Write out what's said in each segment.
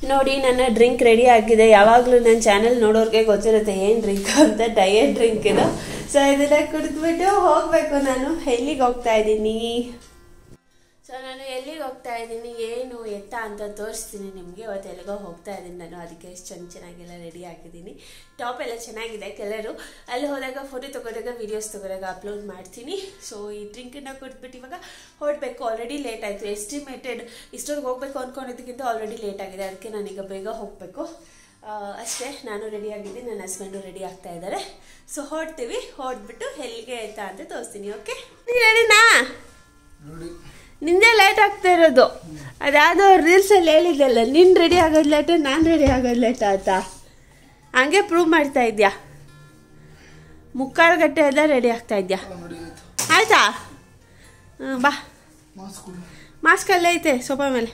ನೋಡಿ ನನ್ನ drink ready ಆಗಿದೆ ಯಾವಾಗಲೂ ನನ್ನ ಚಾನೆಲ್ ನೋಡೋರಿಗೆ ಗೊತ್ತಿರುತ್ತೆ ಏನು ಡ್ರಿಂಕ್ ಅಂತ ಡಯಟ್ ಡ್ರಿಂಕ್ ಇದು ಸೊ ಇದನ್ನ ಕುಡಿದ್ಬಿಟ್ಟು ಹೋಗಬೇಕು ನಾನು ಎಲ್ಲಿಗೆ ಹೋಗ್ತಾ ಇದ್ದೀನಿ ಸೊ ನಾನು ಎಲ್ಲಿಗೆ ಹೋಗ್ತಾ ಇದ್ದೀನಿ ಏನು ಎತ್ತ ಅಂತ ತೋರಿಸ್ತೀನಿ ನಿಮಗೆ ಇವತ್ತು ಎಲ್ಲಿಗೋ ಹೋಗ್ತಾ ಇದ್ದೀನಿ ನಾನು ಅದಕ್ಕೆ ಎಷ್ಟು ಚೆನ್ನ ಚೆನ್ನಾಗೆಲ್ಲ ರೆಡಿ ಆಗಿದ್ದೀನಿ ಟಾಪ್ ಎಲ್ಲ ಚೆನ್ನಾಗಿದೆ ಕಲರು ಅಲ್ಲಿ ಹೋದಾಗ ಫೋಟೋ ತೊಗೊಂಡಾಗ ವೀಡಿಯೋಸ್ ತೊಗೊಂಡಾಗ ಅಪ್ಲೋಡ್ ಮಾಡ್ತೀನಿ ಸೊ ಈ ಡ್ರಿಂಕನ್ನು ಕುಡಿದ್ಬಿಟ್ಟು ಇವಾಗ ಹೊರಡಬೇಕು ಆಲ್ರೆಡಿ ಲೇಟ್ ಆಯಿತು ಎಸ್ಟಿಮೇಟೆಡ್ ಇಷ್ಟೊಂದು ಹೋಗಬೇಕು ಅಂದ್ಕೊಂಡಿದ್ದಕ್ಕಿಂತ ಆಲ್ರೆಡಿ ಲೇಟ್ ಆಗಿದೆ ಅದಕ್ಕೆ ನಾನೀಗ ಬೇಗ ಹೋಗಬೇಕು ಅಷ್ಟೇ ನಾನು ರೆಡಿ ಆಗಿದ್ದೀನಿ ನನ್ನ ಹಸ್ಬೆಂಡು ರೆಡಿ ಆಗ್ತಾ ಇದ್ದಾರೆ ಸೊ ಹೊರಡ್ತೀವಿ ಹೊರಡ್ಬಿಟ್ಟು ಎಲ್ಲಿಗೆ ಆಯ್ತಾ ಅಂತ ತೋರಿಸ್ತೀನಿ ಓಕೆ ರೆಡಿನಾ ನೋಡಿ ನಿಂದೇ ಲೇಟ್ ಆಗ್ತಾ ಇರೋದು ಅದ್ಯಾವುದೋ ರೀಲ್ಸಲ್ಲಿ ಹೇಳಿದ್ದೆಲ್ಲ ನೀನು ರೆಡಿ ಆಗೋದು ಲೇಟು ನಾನು ರೆಡಿ ಆಗೋದು ಲೇಟ ಅಂತ ಹಂಗೆ ಪ್ರೂವ್ ಮಾಡ್ತಾ ಇದ್ಯಾ ಮುಕ್ಕಾಲು ಗಂಟೆ ಎಲ್ಲ ರೆಡಿ ಆಗ್ತಾ ಇದ್ಯಾ ನೋಡಿ ಆಯ್ತು ಆಯ್ತಾ ಹ್ಮ್, ಬಾ ಮಾಸ್ಕ್ ಮಾಸ್ಕ್ ಅಲ್ಲೇ ಐತೆ ಸೋಫಾ ಮೇಲೆ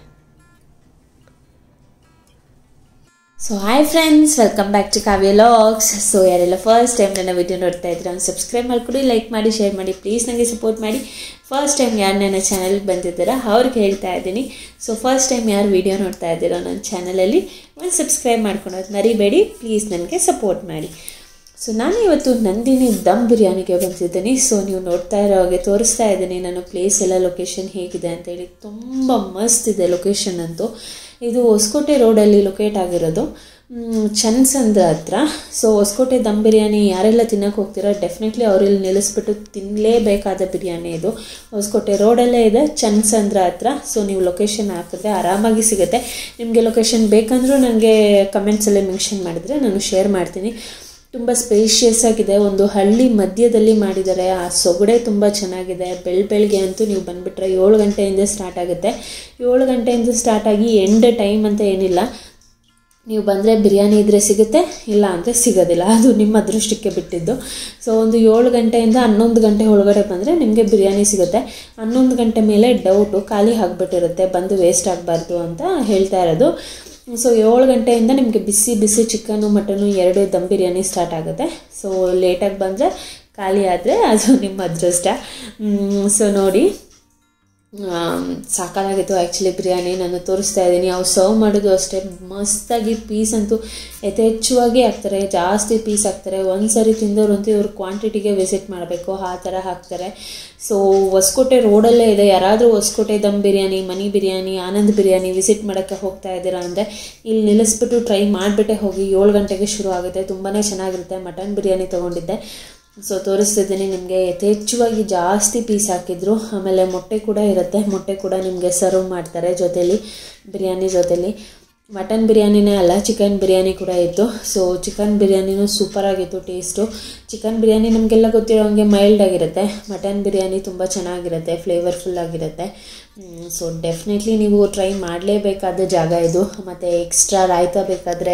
so hi friends welcome back to Kavya logs so ಯಾರೆಲ್ಲ ಫಸ್ಟ್ ಟೈಮ್ ನನ್ನ ವಿಡಿಯೋ ನೋಡ್ತಾ ಇದ್ರೆ ಒಂದು ಸಬ್ಸ್ಕ್ರೈಬ್ ಮಾಡ್ಕೊಡಿ ಲೈಕ್ ಮಾಡಿ ಶೇರ್ ಮಾಡಿ ಪ್ಲೀಸ್ ನನಗೆ ಸಪೋರ್ಟ್ ಮಾಡಿ ಫಸ್ಟ್ ಟೈಮ್ ಯಾರು ನನ್ನ ಚಾನಲ್ಗೆ ಬಂದಿದ್ದೀರಾ ಅವ್ರಿಗೆ ಹೇಳ್ತಾ ಇದ್ದೀನಿ ಸೊ ಫಸ್ಟ್ ಟೈಮ್ ಯಾರು ವಿಡಿಯೋ ನೋಡ್ತಾ ಇದ್ದೀರೋ ನನ್ನ ಚಾನಲಲ್ಲಿ ಒಂದು ಸಬ್ಸ್ಕ್ರೈಬ್ ಮಾಡ್ಕೊಳೋದು ಮರಿಬೇಡಿ ಪ್ಲೀಸ್ ನನಗೆ ಸಪೋರ್ಟ್ ಮಾಡಿ ಸೊ ನಾನು ಇವತ್ತು ನಂದಿನಿ ದಮ್ ಬಿರಿಯಾನಿಗೆ ಬಂದಿದ್ದೀನಿ ಸೊ ನೀವು ನೋಡ್ತಾ ಇರೋ ಹಾಗೆ ತೋರಿಸ್ತಾ ಇದ್ದೀನಿ ನಾನು ಪ್ಲೇಸ್ ಎಲ್ಲ ಲೊಕೇಶನ್ ಹೇಗಿದೆ ಅಂತೇಳಿ ತುಂಬ ಮಸ್ತ್ ಇದೆ ಲೊಕೇಶನ್ ಅಂತೂ ಇದು ಹೊಸಕೋಟೆ ರೋಡಲ್ಲಿ ಲೊಕೇಟ್ ಆಗಿರೋದು ಮ್, ಚನ್ಸಂದ್ರ ಹತ್ರ ಸೊ ಹೊಸಕೋಟೆ ದಮ್ ಬಿರಿಯಾನಿ ಯಾರೆಲ್ಲ ತಿನ್ನಕ್ಕೆ ಹೋಗ್ತೀರೋ ಡೆಫಿನೆಟ್ಲಿ ಅವ್ರಲ್ಲಿ ನಿಲ್ಲಿಸ್ಬಿಟ್ಟು ತಿನ್ನಲೇಬೇಕಾದ ಬಿರಿಯಾನಿ ಇದು ಹೊಸಕೋಟೆ ರೋಡಲ್ಲೇ ಇದೆ ಚನ್ಸಂದ್ರ ಹತ್ರ ಸೊ ನೀವು ಲೊಕೇಶನ್ ಹಾಕಿದ್ರೆ ಆರಾಮಾಗಿ ಸಿಗುತ್ತೆ ನಿಮಗೆ ಲೊಕೇಶನ್ ಬೇಕಂದ್ರೂ ನನಗೆ ಕಮೆಂಟ್ಸಲ್ಲಿ ಮೆನ್ಷನ್ ಮಾಡಿದ್ರೆ ನಾನು ಶೇರ್ ಮಾಡ್ತೀನಿ ತುಂಬ ಸ್ಪೇಷಿಯಸ್ ಆಗಿದೆ ಒಂದು ಹಳ್ಳಿ ಮಧ್ಯದಲ್ಲಿ ಮಾಡಿದ್ದಾರೆ ಆ ಸೊಗಡೆ ತುಂಬ ಚೆನ್ನಾಗಿದೆ ಬೆಳ್ ಬೆಳಗ್ಗೆ ಅಂತೂ ನೀವು ಬಂದುಬಿಟ್ರೆ ಏಳು ಗಂಟೆಯಿಂದ ಸ್ಟಾರ್ಟ್ ಆಗುತ್ತೆ ಏಳು ಗಂಟೆಯಿಂದ ಸ್ಟಾರ್ಟ್ ಆಗಿ ಎಂಡ್ ಟೈಮ್ ಅಂತ ಏನಿಲ್ಲ ನೀವು ಬಂದರೆ ಬಿರಿಯಾನಿ ಇದ್ದರೆ ಸಿಗುತ್ತೆ ಇಲ್ಲ ಅಂದರೆ ಸಿಗೋದಿಲ್ಲ ಅದು ನಿಮ್ಮ ಅದೃಷ್ಟಕ್ಕೆ ಬಿಟ್ಟಿದ್ದು ಸೊ ಒಂದು ಏಳು ಗಂಟೆಯಿಂದ ಹನ್ನೊಂದು ಗಂಟೆ ಒಳಗಡೆ ಬಂದರೆ ನಿಮಗೆ ಬಿರಿಯಾನಿ ಸಿಗುತ್ತೆ ಹನ್ನೊಂದು ಗಂಟೆ ಮೇಲೆ ಡೌಟು ಖಾಲಿ ಆಗಿಬಿಟ್ಟಿರುತ್ತೆ ಬಂದು ವೇಸ್ಟ್ ಆಗಬಾರ್ದು ಅಂತ ಹೇಳ್ತಾ ಇರೋದು ಸೊ ಏಳು ಗಂಟೆಯಿಂದ ನಿಮಗೆ ಬಿಸಿ ಬಿಸಿ ಚಿಕನು ಮಟನು ಎರಡು ದಮ್ ಬಿರಿಯಾನಿ ಸ್ಟಾರ್ಟ್ ಆಗುತ್ತೆ ಸೊ ಲೇಟಾಗಿ ಬಂದರೆ ಖಾಲಿ ಆದರೆ ಅದು ನಿಮ್ಮ ಅದೃಷ್ಟ ಸೊ ನೋಡಿ ಆಮ್, ಸಾಕಾಗಿತ್ತು ಆ್ಯಕ್ಚುಲಿ ಬಿರಿಯಾನಿ ನಾನು ತೋರಿಸ್ತಾ ಇದ್ದೀನಿ ಅವ್ರು ಸರ್ವ್ ಮಾಡೋದು ಅಷ್ಟೇ ಮಸ್ತಾಗಿ ಪೀಸ್ ಅಂತೂ ಯಥೇಚ್ಛವಾಗಿ ಹಾಕ್ತಾರೆ ಜಾಸ್ತಿ ಪೀಸ್ ಹಾಕ್ತಾರೆ ಒಂದು ಸರಿ ತಿಂದವ್ರಂತೂ ಇವ್ರ ಕ್ವಾಂಟಿಟಿಗೆ ವಿಸಿಟ್ ಮಾಡಬೇಕು ಆ ಥರ ಹಾಕ್ತಾರೆ ಸೊ ಹೊಸಕೋಟೆ ರೋಡಲ್ಲೇ ಇದೆ ಯಾರಾದರೂ ಹೊಸಕೋಟೆ ದಮ್ ಬಿರಿಯಾನಿ ಮನಿ ಬಿರಿಯಾನಿ ಆನಂದ್ ಬಿರಿಯಾನಿ ವಿಸಿಟ್ ಮಾಡೋಕ್ಕೆ ಹೋಗ್ತಾ ಇದ್ದೀರಾ ಅಂದರೆ ಇಲ್ಲಿ ನಿಲ್ಲಿಸ್ಬಿಟ್ಟು ಟ್ರೈ ಮಾಡಿಬಿಟ್ಟೆ ಹೋಗಿ ಏಳು ಗಂಟೆಗೆ ಶುರು ಆಗುತ್ತೆ ತುಂಬಾ ಚೆನ್ನಾಗಿರುತ್ತೆ ಮಟನ್ ಬಿರಿಯಾನಿ ತೊಗೊಂಡಿದ್ದೆ ಸೊ ತೋರಿಸ್ತಿದ್ದೀನಿ ನಿಮಗೆ ಯಥೇಚ್ಛವಾಗಿ ಜಾಸ್ತಿ ಪೀಸ್ ಹಾಕಿದ್ರು ಆಮೇಲೆ ಮೊಟ್ಟೆ ಕೂಡ ಇರುತ್ತೆ ಮೊಟ್ಟೆ ಕೂಡ ನಿಮಗೆ ಸರ್ವ್ ಮಾಡ್ತಾರೆ ಜೊತೇಲಿ ಬಿರಿಯಾನಿ ಜೊತೇಲಿ ಮಟನ್ ಬಿರಿಯಾನಿನೇ ಅಲ್ಲ ಚಿಕನ್ ಬಿರಿಯಾನಿ ಕೂಡ ಇತ್ತು ಸೊ ಚಿಕನ್ ಬಿರಿಯಾನಿನೂ ಸೂಪರಾಗಿತ್ತು ಟೇಸ್ಟು ಚಿಕನ್ ಬಿರಿಯಾನಿ ನಮಗೆಲ್ಲ ಗೊತ್ತಿರೋ ಹಂಗೆ ಮೈಲ್ಡ್ ಆಗಿರುತ್ತೆ ಮಟನ್ ಬಿರಿಯಾನಿ ತುಂಬ ಚೆನ್ನಾಗಿರುತ್ತೆ ಫ್ಲೇವರ್ಫುಲ್ ಆಗಿರುತ್ತೆ ಸೊ ಡೆಫಿನೆಟ್ಲಿ ನೀವು ಟ್ರೈ ಮಾಡಲೇಬೇಕಾದ ಜಾಗ ಇದು ಮತ್ತು ಎಕ್ಸ್ಟ್ರಾ ರಾಯ್ತಾ ಬೇಕಾದರೆ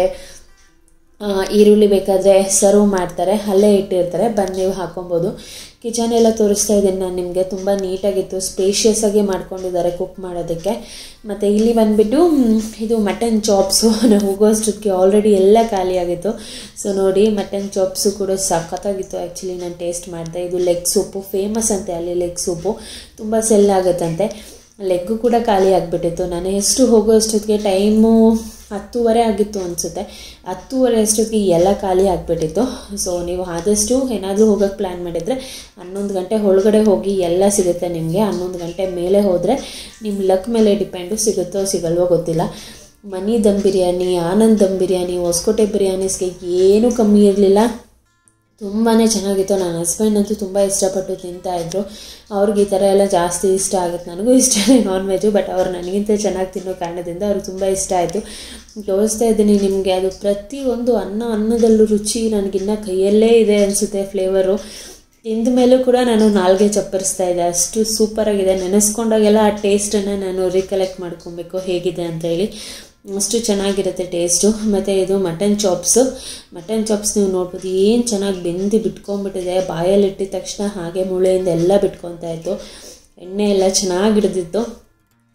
ಆ, ಈರುಳ್ಳಿ ಬೇಕಾದರೆ ಸರ್ವ್ ಮಾಡ್ತಾರೆ ಅಲ್ಲೇ ಇಟ್ಟಿರ್ತಾರೆ ಬಂದು ನೀವು ಹಾಕೊಬೋದು ಕಿಚನ್ ಎಲ್ಲ ತೋರಿಸ್ತಾ ಇದ್ದೀನಿ ನಾನು ನಿಮಗೆ ತುಂಬ ನೀಟಾಗಿತ್ತು ಸ್ಪೇಷಿಯಸ್ ಆಗಿ ಮಾಡ್ಕೊಂಡಿದ್ದಾರೆ ಕುಕ್ ಮಾಡೋದಕ್ಕೆ ಮತ್ತು ಇಲ್ಲಿ ಬಂದುಬಿಟ್ಟು ಇದು ಮಟನ್ ಚಾಪ್ಸು ನಾವು ಹೋಗೋಷ್ಟಕ್ಕೆ ಆಲ್ರೆಡಿ ಎಲ್ಲ ಖಾಲಿಯಾಗಿತ್ತು ಸೊ ನೋಡಿ ಮಟನ್ ಚಾಪ್ಸು ಕೂಡ ಸಖತ್ತಾಗಿತ್ತು ಆ್ಯಕ್ಚುಲಿ ನಾನು ಟೇಸ್ಟ್ ಮಾಡಿದೆ ಇದು ಲೆಗ್ ಸೂಪು ಫೇಮಸ್ ಅಂತೆ ಅಲ್ಲಿ ಲೆಗ್ ಸೂಪು ತುಂಬ ಸೆಲ್ ಆಗುತ್ತಂತೆ ಲೆಗ್ಗು ಕೂಡ ಖಾಲಿ ಆಗಿಬಿಟ್ಟಿತ್ತು ನಾನು ಎಷ್ಟು ಹೋಗೋ ಅಷ್ಟೊತ್ತಿಗೆ ಟೈಮು ಹತ್ತೂವರೆ ಆಗಿತ್ತು ಅನಿಸುತ್ತೆ ಹತ್ತೂವರೆ ಅಷ್ಟೊತ್ತಿಗೆ ಎಲ್ಲ ಖಾಲಿ ಆಗಿಬಿಟ್ಟಿತ್ತು ಸೊ ನೀವು ಆದಷ್ಟು ಏನಾದರೂ ಹೋಗೋಕ್ಕೆ ಪ್ಲ್ಯಾನ್ ಮಾಡಿದರೆ ಹನ್ನೊಂದು ಗಂಟೆ ಒಳಗಡೆ ಹೋಗಿ ಎಲ್ಲ ಸಿಗುತ್ತೆ ನಿಮಗೆ ಹನ್ನೊಂದು ಗಂಟೆ ಮೇಲೆ ಹೋದರೆ ನಿಮ್ಮ ಲಕ್ ಮೇಲೆ ಡಿಪೆಂಡು ಸಿಗುತ್ತೋ ಸಿಗಲ್ವೋ ಗೊತ್ತಿಲ್ಲ ಮನಿ ದಮ್ ಬಿರಿಯಾನಿ ಆನಂದ್ ದಮ್ ಬಿರಿಯಾನಿ ಹೊಸಕೋಟೆ ಬಿರಿಯಾನೀಸ್ಗೆ ಏನೂ ಕಮ್ಮಿ ಇರಲಿಲ್ಲ ತುಂಬಾ ಚೆನ್ನಾಗಿತ್ತು ನನ್ನ ಹಸ್ಬೆಂಡ್ ಅಂತೂ ತುಂಬ ಇಷ್ಟಪಟ್ಟು ತಿಂತಾಯಿದ್ರು ಅವ್ರಿಗೆ ಈ ಥರ ಎಲ್ಲ ಜಾಸ್ತಿ ಇಷ್ಟ ಆಗುತ್ತೆ ನನಗೂ ಇಷ್ಟನೇ ನಾನ್ ವೆಜ್ಜು ಬಟ್ ಅವ್ರು ನನಗಿಂತ ಚೆನ್ನಾಗಿ ತಿನ್ನೋ ಕಾರಣದಿಂದ ಅವ್ರಿಗೆ ತುಂಬ ಇಷ್ಟ ಆಯಿತು ತೋರಿಸ್ತಾ ಇದ್ದೀನಿ ನಿಮಗೆ ಅದು ಪ್ರತಿಯೊಂದು ಅನ್ನ ಅನ್ನದಲ್ಲೂ ರುಚಿ ನನಗಿನ್ನ ಕೈಯಲ್ಲೇ ಇದೆ ಅನಿಸುತ್ತೆ ಫ್ಲೇವರು ತಿಂದ ಮೇಲೂ ಕೂಡ ನಾನು ನಾಲ್ಗೆ ಚಪ್ಪರಿಸ್ತಾ ಇದ್ದೆ ಅಷ್ಟು ಸೂಪರಾಗಿದೆ ನೆನೆಸ್ಕೊಂಡಾಗೆಲ್ಲ ಆ ಟೇಸ್ಟನ್ನು ನಾನು ರಿಕಲೆಕ್ಟ್ ಮಾಡ್ಕೊಬೇಕು ಹೇಗಿದೆ ಅಂತ ಹೇಳಿ ಅಷ್ಟು ಚೆನ್ನಾಗಿರುತ್ತೆ ಟೇಸ್ಟು ಮತ್ತು ಇದು ಮಟನ್ ಚಾಪ್ಸು ಮಟನ್ ಚಾಪ್ಸ್ ನೀವು ನೋಡ್ಬೋದು ಏನು ಚೆನ್ನಾಗಿ ಬೆಂದು ಬಿಟ್ಕೊಂಡ್ಬಿಟ್ಟಿದೆ ಬಾಯಲ್ಲಿ ಇಟ್ಟಿದ ತಕ್ಷಣ ಹಾಗೆ ಮೂಳೆಯಿಂದ ಎಲ್ಲ ಬಿಟ್ಕೊತಾ ಇತ್ತು ಎಣ್ಣೆ ಎಲ್ಲ ಚೆನ್ನಾಗಿ ಹಿಡಿದಿತ್ತು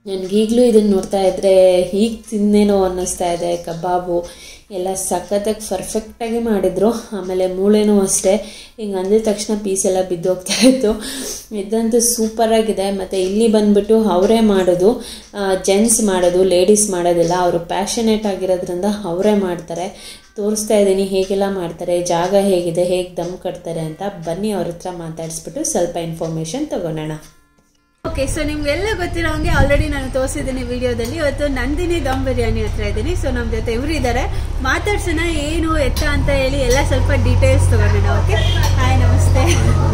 ನನಗೀಗಲೂ ಇದನ್ನು ನೋಡ್ತಾ ಇದ್ದರೆ ಹೀಗೆ ತಿಂದೇನೋ ಅನ್ನಿಸ್ತಾ ಇದೆ ಕಬಾಬು ಎಲ್ಲ ಸಖತ್ತಾಗಿ ಪರ್ಫೆಕ್ಟಾಗಿ ಮಾಡಿದರು ಆಮೇಲೆ ಮೂಳೆನೂ ಅಷ್ಟೇ ಹಿಂಗೆ ಅಂದಿದ ತಕ್ಷಣ ಪೀಸ್ ಎಲ್ಲ ಬಿದ್ದೋಗ್ತಾ ಇತ್ತು ಇದಂತೂ ಸೂಪರಾಗಿದೆ ಮತ್ತು ಇಲ್ಲಿ ಬಂದ್ಬಿಟ್ಟು ಅವರೇ ಮಾಡೋದು ಜೆಂಟ್ಸ್ ಮಾಡೋದು ಲೇಡೀಸ್ ಮಾಡೋದಿಲ್ಲ ಅವರು ಪ್ಯಾಷನೇಟ್ ಆಗಿರೋದ್ರಿಂದ ಅವರೇ ಮಾಡ್ತಾರೆ ತೋರಿಸ್ತಾ ಇದ್ದೀನಿ ಹೇಗೆಲ್ಲ ಮಾಡ್ತಾರೆ ಜಾಗ ಹೇಗಿದೆ ಹೇಗೆ ದಮ್ ಕಟ್ತಾರೆ ಅಂತ ಬನ್ನಿ ಅವ್ರ ಹತ್ರ ಮಾತಾಡಿಸ್ಬಿಟ್ಟು ಸ್ವಲ್ಪ ಇನ್ಫಾರ್ಮೇಷನ್ ತಗೊಳ್ಳೋಣ ಓಕೆ ಸೊ ನಿಮ್ಗೆಲ್ಲ ಗೊತ್ತಿರೋ ಹಂಗೆ ಆಲ್ರೆಡಿ ನಾನು ತೋರಿಸಿದ್ದೀನಿ ವಿಡಿಯೋದಲ್ಲಿ ಇವತ್ತು ನಂದಿನಿ ದಮ್ ಬಿರಿಯಾನಿ ಹತ್ರ ಇದ್ದೀನಿ ಸೊ ನಮ್ಮ ಜೊತೆ ಇವರು ಇದ್ದಾರೆ ಮಾತಾಡ್ಸೋಣ ಏನು ಎತ್ತ ಅಂತ ಹೇಳಿ ಎಲ್ಲ ಸ್ವಲ್ಪ ಡೀಟೇಲ್ಸ್ ತಗೊಂಡೋಣ ಓಕೆ ಹಾಯ್ ನಮಸ್ತೆ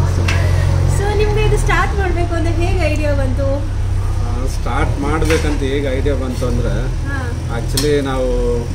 ಸೊ ನಿಮ್ಗೆ ಇದು ಸ್ಟಾರ್ಟ್ ಮಾಡಬೇಕು ಅಂದ್ರೆ ಹೇಗೆ ಐಡಿಯಾ ಬಂತು ಸ್ಟಾರ್ಟ್ ಮಾಡ್ಬೇಕಂತ ಹೇಗೆ ಐಡಿಯಾ ಬಂತು ಅಂದರೆ ಹಾ ಆ್ಯಕ್ಚುಲಿ ನಾವು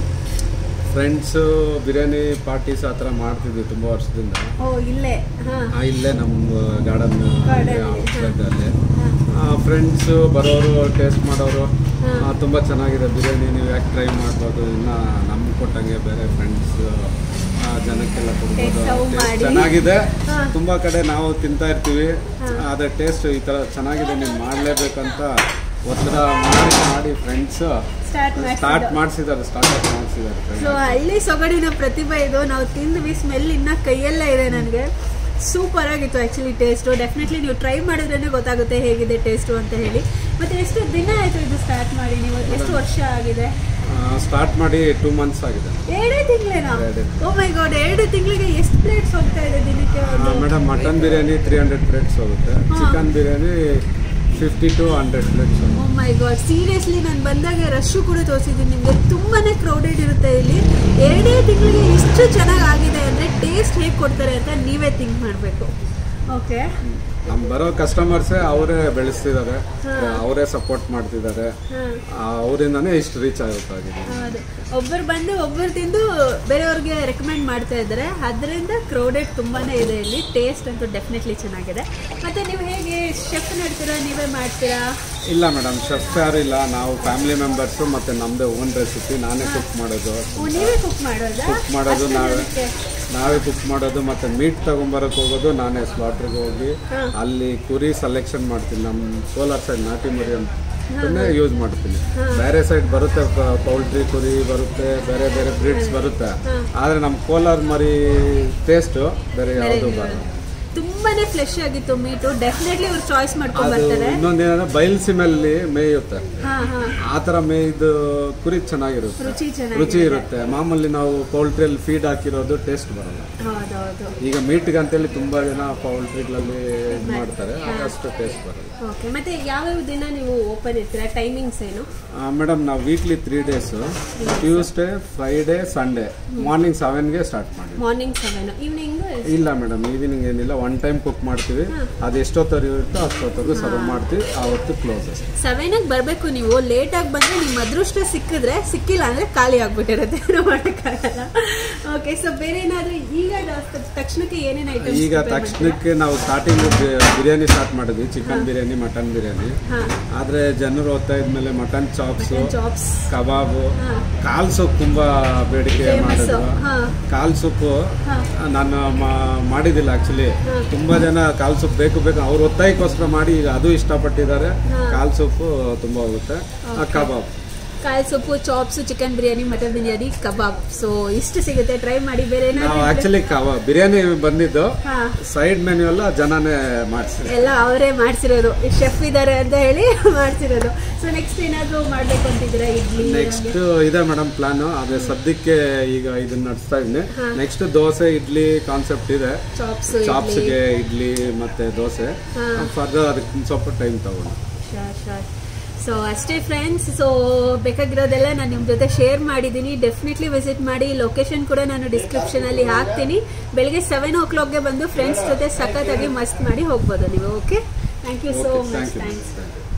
ಫ್ರೆಂಡ್ಸು ಬಿರಿಯಾನಿ ಪಾರ್ಟೀಸ್ ಆ ಥರ ಮಾಡ್ತಿದ್ವಿ ತುಂಬ ವರ್ಷದಿಂದ ಓ ಇಲ್ಲೇ ಹಾ ಆ, ಇಲ್ಲೇ ನಮ್ಮ ಗಾರ್ಡನ್ Garden, ಔಟ್ಸೈಡಲ್ಲಿ ಫ್ರೆಂಡ್ಸು ಬರೋರು ಟೇಸ್ಟ್ ಮಾಡೋರು ಆ, ತುಂಬ ಚೆನ್ನಾಗಿದೆ ಬಿರಿಯಾನಿ ನೀವು ಯಾಕೆ ಟ್ರೈ ಮಾಡ್ಬೋದು ಇನ್ನು ನಮ್ಗೆ ಕೊಟ್ಟಂಗೆ ಬೇರೆ ಫ್ರೆಂಡ್ಸ್ ಜನಕ್ಕೆಲ್ಲ ಕೊಡ್ಬೋದು Taste serve Taste ಮಾಡಿ. ಚೆನ್ನಾಗಿದೆ ಹಾ. ತುಂಬ ಕಡೆ ನಾವು ತಿಂತಾ ಇರ್ತೀವಿ ಅದ್ರ ಟೇಸ್ಟ್ ಈ ಥರ ಚೆನ್ನಾಗಿದೆ ನೀವು ಮಾಡಲೇಬೇಕಂತ ಒತ್ತಡ ಮಾಡಿ ಮಾಡಿ ಫ್ರೆಂಡ್ಸ್ ಸ್ಟಾರ್ಟ್ ಸ್ಟಾರ್ಟ್ ಮಾಡಿಸಿದ್ದು ಮಾಡಿಸಿದ್ದಾರೆ ಸ್ಟಾರ್ಟ್ ಮಾಡಿಸಿದ್ದಾರೆ ಸೊ ಹಳ್ಳಿ ಸೊಗಡಿನ ಪ್ರತಿಭೆ ಇದು ನಾವು ತಿಂದ್ವಿ ಸ್ಮೆಲ್ ಇನ್ನ ಕೈಯಲ್ಲೇ ಇದೆ ನನಗೆ ಸೂಪರ್ ಆಗಿತ್ತು ಆ್ಯಕ್ಚುಲಿ ಟೇಸ್ಟು ಡೆಫಿನೆಟ್ಲಿ ನೀವು ಟ್ರೈ ಮಾಡಿದ್ರೇ ಗೊತ್ತಾಗುತ್ತೆ ಹೇಗಿದೆ ಟೇಸ್ಟು ಅಂತ ಹೇಳಿ ಮತ್ತೆ ಎಷ್ಟು ದಿನ ಆಯಿತು ಇದು ಸ್ಟಾರ್ಟ್ ಮಾಡಿ ನೀವು ಎಷ್ಟು ವರ್ಷ ಆಗಿದೆ ಸ್ಟಾರ್ಟ್ ಮಾಡಿ ಟೂ ಮಂತ್ಸ್ ಆಗಿದೆ ಎರಡೇ ತಿಂಗಳೇನಾ ಎರಡೇ. ಓ ಮೈ ಗಾಡ್ ಎರಡು ತಿಂಗಳಿಗೆ ಎಷ್ಟು ಪ್ಲೇಟ್ಸ್ ಹೋಗ್ತಾ ಇದೆ ದಿನಕ್ಕೆ ಒಂದು madam mutton biryani three hundred plates ಹೋಗುತ್ತೆ ಹಾ. Chicken biryani fifty to hundred plates oh my God seriously ನಾನು ಬಂದಾಗ ರಶ್ಶು ಕೂಡ ತೋರಿಸಿದ್ದೀನಿ ನಿಮಗೆ ತುಂಬಾನೇ ಕ್ರೌಡೆಡ್ ಇರುತ್ತೆ ಇಲ್ಲಿ ಎರಡೇ ತಿಂಗಳಿಗೆ ಇಷ್ಟು ಚೆನ್ನಾಗಿ ಆಗಿದೆ ಅಂದರೆ ಟೇಸ್ಟ್ ಹೇಗೆ ಕೊಡ್ತಾರೆ ಅಂತ ನೀವೇ ಥಿಂಕ್ ಮಾಡಬೇಕು ಓಕೆ ನಮ್ ಬರೋ ಕಸ್ಟಮರ್ಸೇ ಅವರೇ ಬೆಳೆಸ್ತಿದ್ದಾರೆ ಹಾ. ಅವರೇ ಸಪೋರ್ಟ್ ಮಾಡ್ತಿದ್ದಾರೆ ಹಾಂ ಅವರಿಂದಾನೇ ಇಷ್ಟು ರೀಚ್ ಆಗುತ್ತಾಗಿದೆ ಹೌದು ಒಬ್ಬರು ಬಂದು ಒಬ್ಬರು ತಿಂದು ಬೇರೆಯವ್ರಿಗೆ ರೆಕಮೆಂಡ್ ಮಾಡ್ತಾ ಇದ್ದಾರೆ ಅದರಿಂದ ಕ್ರೌಡೆಡ್ ತುಂಬಾನೇ ಇದೆ ಇಲ್ಲಿ ಟೇಸ್ಟ್ ಅಂತೂ ಡೆಫಿನೆಟ್ಲಿ ಚೆನ್ನಾಗಿದೆ ಮತ್ತೆ ನೀವು ಹೇಗೆ ಶೆಫ್ ನಡ್ತೀರಾ ನೀವೇ ಮಾಡ್ತೀರಾ ಇಲ್ಲ ಮೇಡಮ್ ಶೆಫ್ ಯಾರು ಇಲ್ಲ ನಾವು ಫ್ಯಾಮಿಲಿ ಮೆಂಬರ್ಸು ಮತ್ತೆ ನಮ್ದೇ ಓನ್ ರೆಸಿಪಿ ನಾನೇ ಕುಕ್ ಮಾಡೋದು ಓ ನೀವೇ ಕುಕ್ ಮಾಡೋದಾ ಕುಕ್ ಮಾಡೋದು ಅಷ್ಟು ನಾವೇ ಜನಕ್ಕೆ? ನಾವೇ ಕುಕ್ ಮಾಡೋದು ಮತ್ತೆ ಮೀಟ್ ತಗೊಂಬರಕ್ ಹೋಗೋದು ನಾನೇ ಸ್ಲಾಟ್ರಿಗೆ ಹೋಗಿ ಹಾ. ಅಲ್ಲಿ ಕುರಿ ಸೆಲೆಕ್ಷನ್ ಮಾಡ್ತೀನಿ ನಮ್ಮ ಕೋಲಾರ ಸೈಡ್ ನಾಟಿ ಮರಿ ಅಂತನೇ ಯೂಸ್ ಮಾಡ್ತೀನಿ ಬೇರೆ ಸೈಡ್ ಬರುತ್ತೆ ಪೌಲ್ಟ್ರಿ ಕುರಿ ಬರುತ್ತೆ ಬೇರೆ ಬೇರೆ ಬ್ರೀಡ್ಸ್ ಬರುತ್ತೆ ಆದ್ರೆ ನಮ್ಮ ಕೋಲಾರ ಮರಿ ಟೇಸ್ಟ್ ಬೇರೆ ಯಾವುದು ಬರಲ್ಲ ತುಂಬಾನೇ ಫ್ಲೆಶ್ ಆಗಿತ್ತು ಮೀಟು ಡೆಫಿನೆಟ್ಲಿ ಅವ್ರು ಚಾಯ್ಸ್ ಮಾಡ್ಕೊಂಡ್ ಅದು ಬರ್ತಾರೆ ಇನ್ನೊಂದೇನಂದ್ರೆ ಬಯಲ್ಸಿಮಲ್ಲಿ ಮೇಯುತ್ತೆ ಹಾ ಹಾ ಆ ಥರ ಮೇಯ್ದು ಕುರಿ ಚೆನ್ನಾಗಿರುತ್ತೆ ರುಚಿ ಚೆನ್ನಾಗಿ ರುಚಿ ಇರುತ್ತೆ ಮಾಮೂಲಿ ನಾವು ಪೌಲ್ಟ್ರಿಯಲ್ಲಿ ಫೀಡ್ ಹಾಕಿರೋದು ಟೇಸ್ಟ್ ಬರಲ್ಲ ಹೌದೌದು ಈಗ ಮೀಟ್ಗೆ ಅಂತೇಳಿ ತುಂಬಾ ಜನ ಪೌಲ್ಟ್ರಿಗಳಲ್ಲಿ ಇದ್ ಮಾಡ್ತಾರೆ ಅದಷ್ಟು ಟೇಸ್ಟ್ ಬರಲ್ಲ ಓಕೆ ಮತ್ತೆ ಯಾವ್ಯಾವ ದಿನ ನೀವು ಓಪನ್ ಇರ್ತೀರಾ ಟೈಮಿಂಗ್ಸ್ ಏನು ಮೇಡಮ್ ನಾವು weekly three days Tuesday Friday Sunday morning ಸೆವೆನ್ಗೆ ಸ್ಟಾರ್ಟ್ ಮಾಡಿ ಮಾರ್ನಿಂಗ್ ಸೆವೆನ್ ಈವ್ನಿಂಗ್ ಇಲ್ಲ ಮೇಡಮ್ ಈವ್ನಿಂಗ್ ಏನಿಲ್ಲ ಒನ್ ಟೈಮ್ ಕುಕ್ ಮಾಡ್ತೀವಿ ಅದು ಎಷ್ಟೊತ್ತವರೆಗೂ ಇರುತ್ತೋ ಅಷ್ಟೊತ್ತವರೆಗೂ ಸರ್ವ್ ಮಾಡ್ತೀವಿ ಆವತ್ತು ಕ್ಲೋಸ್ ಸೆವೆನಿಗೆ ಬರಬೇಕು ನೀವು ಲೇಟಾಗಿ ಬಂದರೆ ನಿಮ್ಮ ಅದೃಷ್ಟ ಸಿಕ್ಕಿದ್ರೆ ಸಿಕ್ಕಿಲ್ಲ ಅಂದರೆ ಖಾಲಿ ಆಗ್ಬಿಟ್ಟಿರುತ್ತೆ ಏನೂ ಮಾಡೋಕ್ಕಾಗಲ್ಲ ಓಕೆ ಸೊ ಬೇರೆ ಏನಾದರೂ ಈಗ ತ- ತಕ್ಷಣಕ್ಕೆ ಏನೇನು ಐಟಮ್ಸ್ ಈಗ ತಕ್ಷಣಕ್ಕೆ ನಾವು ಸ್ಟಾರ್ಟಿಂಗ್ ಬಿರಿಯಾನಿ ಸ್ಟಾರ್ಟ್ ಮಾಡಿದ್ವಿ ಚಿಕನ್ ಬಿರಿಯಾನಿ ಮಟನ್ ಬಿರಿಯಾನಿ ಹಾಂ ಆದ್ರೆ ಜನರು ಓದ್ತಾ ಇದ್ಮೇಲೆ ಮಟನ್ ಚಾಪ್ಸು ಜಾಬ್ಸ್ ಕಬಾಬು ಹಾ. ಕಾಲ್ ಸೂಪ್ ತುಂಬಾ ಬೇಡಿಕೆ Famous. ಮಾಡಿದ್ರು ಹಾ. ಕಾಲ್ ಸೂಪು ಹಾ. ನಾನು ಮಾ- ಮಾಡಿದಿಲ್ಲ ಆಕ್ಚುಲಿ ಹಾ. ತುಂಬಾ ಜನ ಕಾಲ್ ಸೂಪ್ ಬೇಕು ಬೇಕು ಅವ್ರ ಒತ್ತಾಯಕ್ಕೋಸ್ಕರ ಮಾಡಿ ಈಗ ಅದು ಇಷ್ಟಪಟ್ಟಿದ್ದಾರೆ ಹಾ. ಕಾಲ್ ಸೂಪು ತುಂಬಾ ಹೋಗುತ್ತೆ ಆ, ಕಬಾಬ್ ಕಾಯಿ ಸೊಪ್ಪು chops chicken biryani mutton biryani kebab so ಇಷ್ಟು ಸಿಗುತ್ತೆ ಟ್ರೈ ಮಾಡಿ ಬೇರೆ ನಾವು ಏನಾದ್ರು ಆಕ್ಚುಲಿ ಕಬಾಬ್ ಬಿರಿಯಾನಿ ಬಂದಿದ್ದು ಹಾ ಸೈಡ್ ಮೆನ್ಯೂ ಎಲ್ಲ ಜನನೇ ಮಾಡಿಸಿ ಎಲ್ಲ ಅವರೇ ಮಾಡ್ಸಿರೋದು ಶೆಫ್ ಇದ್ದಾರೆ ಅಂತ ಹೇಳಿ ಮಾಡ್ಸಿರೋದು ಸೊ ನೆಕ್ಸ್ಟ್ ಏನಾದ್ರು ಮಾಡ್ಬೇಕು ಅಂತಿದ್ದೀರಾ ಇಡ್ಲಿ ನೆಕ್ಸ್ಟ್ ಇದೆ ಮೇಡಮ್ ಪ್ಲಾನ್ ಆದ್ರೆ ಸದ್ಯಕ್ಕೆ ಈಗ ಇದನ್ನ ನಡೆಸ್ತಾ ಇದ್ದೀನಿ ಹಾ. ನೆಕ್ಸ್ಟ್ ದೋಸೆ ಇಡ್ಲಿ ಕಾನ್ಸೆಪ್ಟ್ ಇದೆ ಚಾಪ್ಸ್ ಚಾಪ್ಸ್ಗೆ ಇಡ್ಲಿ ಮತ್ತೆ ದೋಸೆ ಹಾ. ಫರ್ದರ್ ಅದಕ್ಕೆ ಸ್ವಲ್ಪ ಟೈಮ್ ತಗೊಂಡು ಸೊ ಅಷ್ಟೇ ಫ್ರೆಂಡ್ಸ್ ಸೊ ಬೇಕಾಗಿರೋದೆಲ್ಲ ನಾನು ನಿಮ್ಮ ಜೊತೆ ಶೇರ್ ಮಾಡಿದ್ದೀನಿ ಡೆಫಿನೆಟ್ಲಿ ವಿಸಿಟ್ ಮಾಡಿ ಲೊಕೇಶನ್ ಕೂಡ ನಾನು ಡಿಸ್ಕ್ರಿಪ್ಷನಲ್ಲಿ ಹಾಕ್ತೀನಿ ಬೆಳಗ್ಗೆ ಸೆವೆನ್ ಓ ಕ್ಲಾಕ್ಗೆ ಬಂದು ಫ್ರೆಂಡ್ಸ್ ಜೊತೆ ಸಖತ್ತಾಗಿ ಮಸ್ತ್ ಮಾಡಿ ಹೋಗ್ಬೋದು ನೀವು okay thank you so okay much thank you thanks